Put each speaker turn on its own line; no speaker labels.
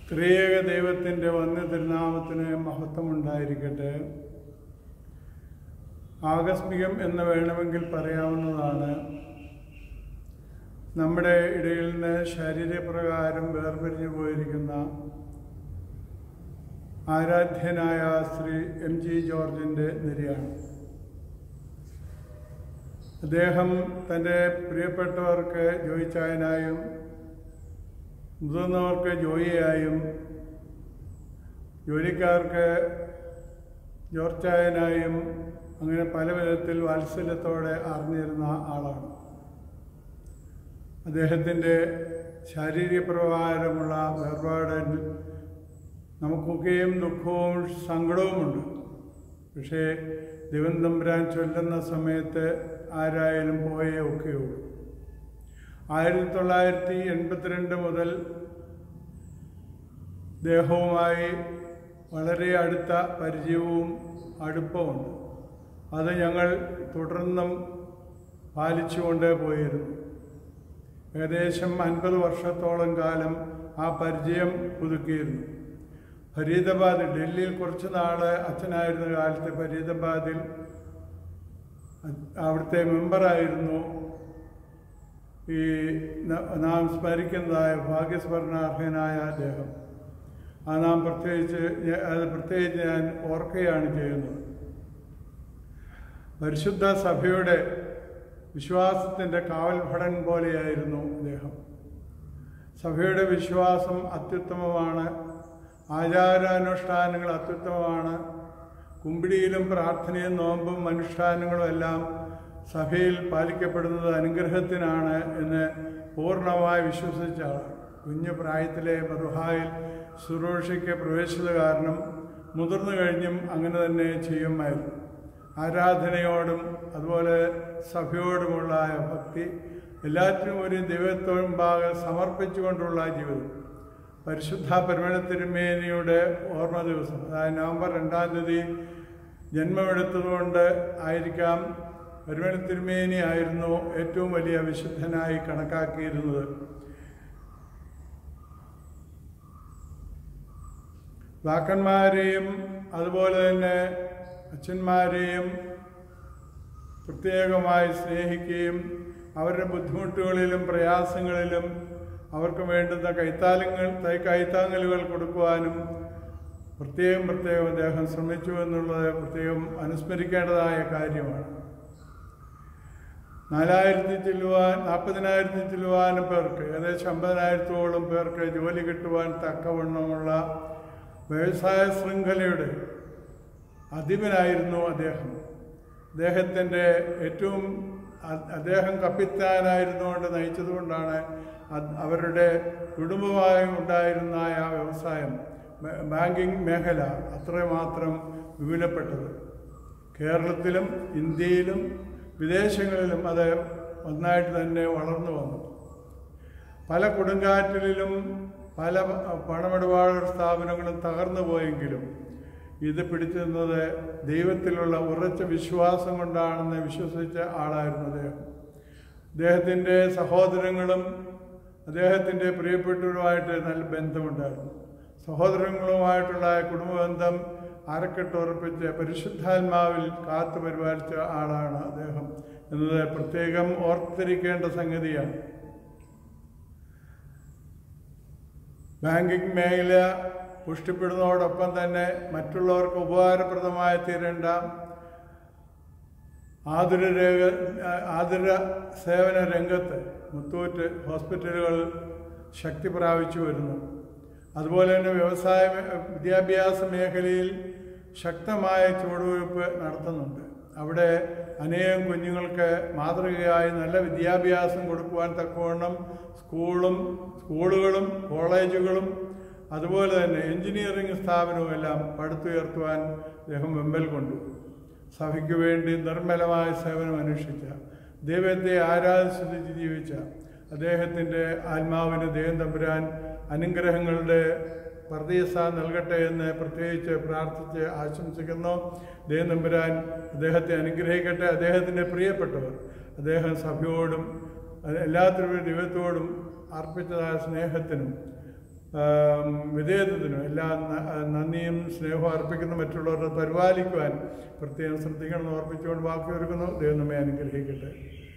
ത്രിയേക ദൈവത്തിൻ്റെ വന്യ തിരുനാമത്തിന് മഹത്വമുണ്ടായിരിക്കട്ടെ ആകസ്മികം എന്ന് വേണമെങ്കിൽ പറയാവുന്നതാണ് നമ്മുടെ ഇടയിൽ നിന്ന് ശരീരപ്രകാരം വേർപിരിഞ്ഞു പോയിരിക്കുന്ന ആരാധ്യനായ ശ്രീ എം ജി ജോർജിൻ്റെ നിര്യാണ് അദ്ദേഹം തൻ്റെ പ്രിയപ്പെട്ടവർക്ക് ജോയിച്ചായനായും മുതിർന്നവർക്ക് ജോയിയായും ജോലിക്കാർക്ക് ജോർച്ചായനായും അങ്ങനെ പല വിധത്തിൽ വാത്സല്യത്തോടെ അറിഞ്ഞിരുന്ന ആളാണ് അദ്ദേഹത്തിൻ്റെ ശാരീരികപ്രകാരമുള്ള വേർപാടിൽ നമുക്കൊക്കെയും ദുഃഖവും സങ്കടവുമുണ്ട് പക്ഷേ ദൈവം തമ്പുരാൻ ചൊല്ലുന്ന സമയത്ത് ആരായാലും പോയേ ഒക്കെയുള്ളൂ ആയിരത്തി തൊള്ളായിരത്തി എൺപത്തിരണ്ട് മുതൽ ദേഹവുമായി വളരെ അടുത്ത പരിചയവും അടുപ്പമുണ്ട് അത് ഞങ്ങൾ തുടർന്നും പാലിച്ചുകൊണ്ട് പോയിരുന്നു ഏകദേശം അൻപത് വർഷത്തോളം കാലം ആ പരിചയം പുതുക്കിയിരുന്നു ഫരീദാബാദ് ഡൽഹിയിൽ കുറച്ച് നാൾ അച്ഛനായിരുന്ന കാലത്ത് ഫരീദാബാദിൽ അവിടുത്തെ മെമ്പറായിരുന്നു ഈ നാം സ്മരിക്കുന്നതായ ഭാഗ്യസ്മരണാർഹനായ അദ്ദേഹം അത് നാം പ്രത്യേകിച്ച് അത് പ്രത്യേകിച്ച് ഞാൻ ഓർക്കുകയാണ് ചെയ്യുന്നത് പരിശുദ്ധ സഭയുടെ വിശ്വാസത്തിൻ്റെ കാവൽ ഭടൻ പോലെയായിരുന്നു അദ്ദേഹം സഭയുടെ വിശ്വാസം അത്യുത്തമമാണ് ആചാരാനുഷ്ഠാനങ്ങൾ അത്യുത്തമമാണ് കുമ്പിടിയിലും പ്രാർത്ഥനയും നോമ്പും അനുഷ്ഠാനങ്ങളും എല്ലാം സഭയിൽ പാലിക്കപ്പെടുന്നത് അനുഗ്രഹത്തിനാണ് എന്ന് പൂർണ്ണമായി വിശ്വസിച്ച ആളാണ് കുഞ്ഞു പ്രായത്തിലെ മധുഹായിൽ ശുശ്രൂഷയ്ക്ക് പ്രവേശിച്ചത് കാരണം മുതിർന്നു കഴിഞ്ഞും അങ്ങനെ തന്നെ ചെയ്യുമായിരുന്നു ആരാധനയോടും അതുപോലെ സഭയോടുമുള്ള ഭക്തി എല്ലാറ്റിനും ഒരു ദൈവത്തോടും ഭാഗം സമർപ്പിച്ചുകൊണ്ടുള്ള ജീവിതം പരിശുദ്ധ പരിമള തിരുമേനിയുടെ ഓർമ്മ ദിവസം അതായത് നവംബർ രണ്ടാം തീയതി ജന്മമെടുത്തതുകൊണ്ട് ആയിരിക്കാം പരിമള തിരുമേനി ആയിരുന്നു ഏറ്റവും വലിയ വിശുദ്ധനായി കണക്കാക്കിയിരുന്നത് പിതാക്കന്മാരെയും അതുപോലെ തന്നെ അച്ഛന്മാരെയും പ്രത്യേകമായി സ്നേഹിക്കുകയും അവരുടെ ബുദ്ധിമുട്ടുകളിലും പ്രയാസങ്ങളിലും അവർക്ക് വേണ്ടുന്ന കൈത്താലങ്ങൾ കൈത്താങ്ങലുകൾ കൊടുക്കുവാനും പ്രത്യേകം പ്രത്യേകം അദ്ദേഹം ശ്രമിച്ചു എന്നുള്ളത് പ്രത്യേകം അനുസ്മരിക്കേണ്ടതായ കാര്യമാണ് നാലായിരത്തി ചെല്ലുവാൻ നാൽപ്പതിനായിരത്തി ചെല്ലുവാനും പേർക്ക് ഏകദേശം അമ്പതിനായിരത്തോളം പേർക്ക് ജോലി കിട്ടുവാൻ തക്കവണ്ണമുള്ള വ്യവസായ ശൃംഖലയുടെ അധിപനായിരുന്നു അദ്ദേഹം അദ്ദേഹത്തിൻ്റെ ഏറ്റവും അദ്ദേഹം കപ്പിത്താനായിരുന്നുകൊണ്ട് നയിച്ചതുകൊണ്ടാണ് അവരുടെ കുടുംബമായി ഉണ്ടായിരുന്ന ആ വ്യവസായം ബാങ്കിങ് മേഖല അത്രമാത്രം വിപുലപ്പെട്ടത് കേരളത്തിലും ഇന്ത്യയിലും വിദേശങ്ങളിലും അത് ഒന്നായിട്ട് തന്നെ വളർന്നു വന്നു പല കൊടുങ്കാറ്റിലും പല പണമിടപാട് സ്ഥാപനങ്ങളും തകർന്നു പോയെങ്കിലും ഇത് പിടിച്ചു നിന്നത് ദൈവത്തിലുള്ള ഉറച്ച വിശ്വാസം കൊണ്ടാണെന്ന് വിശ്വസിച്ച ആളായിരുന്നു അദ്ദേഹം അദ്ദേഹത്തിൻ്റെ സഹോദരങ്ങളും അദ്ദേഹത്തിൻ്റെ പ്രിയപ്പെട്ടവരുമായിട്ട് നല്ല ബന്ധമുണ്ടായിരുന്നു സഹോദരങ്ങളുമായിട്ടുള്ള കുടുംബബന്ധം അരക്കെട്ടുറപ്പിച്ച് പരിശുദ്ധാത്മാവിൽ കാത്തു പരിപാലിച്ച ആളാണ് അദ്ദേഹം എന്നത് പ്രത്യേകം ഓർത്തിരിക്കേണ്ട സംഗതിയാണ് ബാങ്കിങ് മേഖല പുഷ്ടിപ്പെടുന്നതോടൊപ്പം തന്നെ മറ്റുള്ളവർക്ക് ഉപകാരപ്രദമായി തീരേണ്ട ആതുര രേഖ ആതുര സേവന രംഗത്ത് മുത്തൂറ്റ് ഹോസ്പിറ്റലുകൾ ശക്തി പ്രാപിച്ചു വരുന്നു അതുപോലെ തന്നെ വ്യവസായ വിദ്യാഭ്യാസ മേഖലയിൽ ശക്തമായ ചുവടുവയ്പ് നടത്തുന്നുണ്ട് അവിടെ അനേകം കുഞ്ഞുങ്ങൾക്ക് മാതൃകയായി നല്ല വിദ്യാഭ്യാസം കൊടുക്കുവാൻ തക്കവണ്ണം സ്കൂളും സ്കൂളുകളും കോളേജുകളും അതുപോലെ തന്നെ എഞ്ചിനീയറിംഗ് സ്ഥാപനവും എല്ലാം പടുത്തുയർത്തുവാൻ അദ്ദേഹം വെമ്പൽ കൊണ്ടു സഭയ്ക്ക് വേണ്ടി നിർമ്മലമായ സേവനം അനുഷ്ഠിച്ച ദൈവത്തെ ആരാധിച്ച് ജീവിച്ച അദ്ദേഹത്തിൻ്റെ ആത്മാവിന് ദൈവം തമ്പുരാൻ അനുഗ്രഹങ്ങളുടെ പർദീസ നൽകട്ടെ എന്ന് പ്രത്യേകിച്ച് പ്രാർത്ഥിച്ച് ആശംസിക്കുന്നു ദൈവം തമ്പുരാൻ അദ്ദേഹത്തെ അനുഗ്രഹിക്കട്ടെ അദ്ദേഹത്തിൻ്റെ പ്രിയപ്പെട്ടവർ അദ്ദേഹം സഭയോടും എല്ലാത്തിനും ദൈവത്തോടും അർപ്പിച്ചതായ സ്നേഹത്തിനും ആം, വിധേയത്വത്തിനും എല്ലാ ന- നന്ദിയും സ്നേഹവും അർപ്പിക്കുന്ന മറ്റുള്ളവരെ പരിപാലിക്കുവാൻ പ്രത്യേകം ശ്രദ്ധിക്കണം എന്ന് ഓർപ്പിച്ചുകൊണ്ട് വാക്കി ഒരുക്കുന്നു ദൈവം നമ്മെ അനുഗ്രഹിക്കട്ടെ